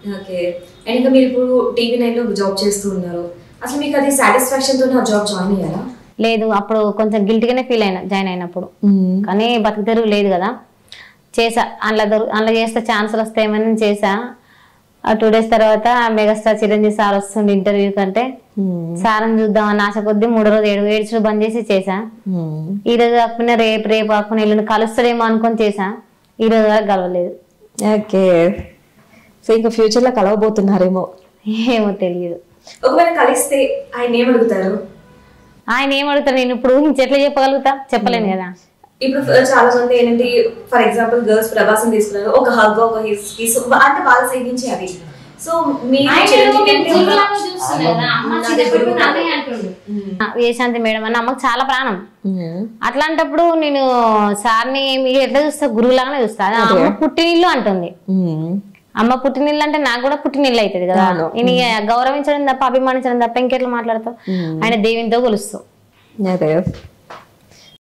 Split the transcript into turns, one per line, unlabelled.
okay and ఇంకా మీరు ఇప్పుడు టీవీ నైన్ లో జాబ్ చేస్తూ ఉన్నారు అసలు మీకు అది సాటిస్ఫాక్షన్ తో ఆ జాబ్ జాయిన్ అయ్యారా
లేదు అప్పుడు కొంచెం గిల్టీగానే ఫీల్ అయినా జాయిన్ అయినప్పుడు కానీ బతుకు తెరుగు లేదు కదా చేసా అందులో దొరు అందులో చేస్తే ఛాన్సులు వస్తాయేమని నేను చేసా ఆ టూ డేస్ తర్వాత మెగాస్టార్ చిరంజీవి సార్ వస్తుండే ఇంటర్వ్యూ కంటే సార్ని చూద్దామని ఆశ కొద్దీ మూడో రోజు ఏడు ఏడ్చుడు బంద్ చేసి చేసా ఈ రోజు కాకపోయినా రేపు రేపు కాకపోయినా ఎల్లుండి కలుస్తాడేమో అనుకొని చేసా ఈ రోజు వరకు కలవలేదు
ఓకే సో ఇంకా ఫ్యూచర్ లో కలవబోతున్నారేమో
ఏమో తెలియదు
ఒకవేళ కలిస్తే ఆయన ఏమడుగుతారు
ఆయన ఏం అడుగుతాడు నేను ఇప్పుడు ఊహించి ఎట్లా చెప్పగలుగుతా చెప్పలేను కదా
ఇప్పుడు చాలా మంది ఏంటంటే ఫర్ ఎగ్జాంపుల్ గర్ల్స్ ప్రభాసం తీసుకున్నారు ఒక హగ్ ఒక కిస్ అంటే వాళ్ళ సైడ్ నుంచి అది సో మీరు చిరంజీవి అంటే ఒక-
ఆ, విజయశాంతి మేడం అని అమ్మకు చాలా ప్రాణం అట్లాంటప్పుడు నేను సార్ని మీకు ఎట్లా చూస్తా గురువులాగానే చూస్తా అది అమ్మ పుట్టినిల్లు అంటుంది అమ్మ పుట్టినిల్లు అంటే నాకు కూడా పుట్టినిల్లు అవుతుంది కదా నేను ఇక గౌరవించడం తప్ప అభిమానించడం తప్ప ఇంకెట్లా మాట్లాడతావు ఆయన దేవునితో కొలుస్తావు
అదే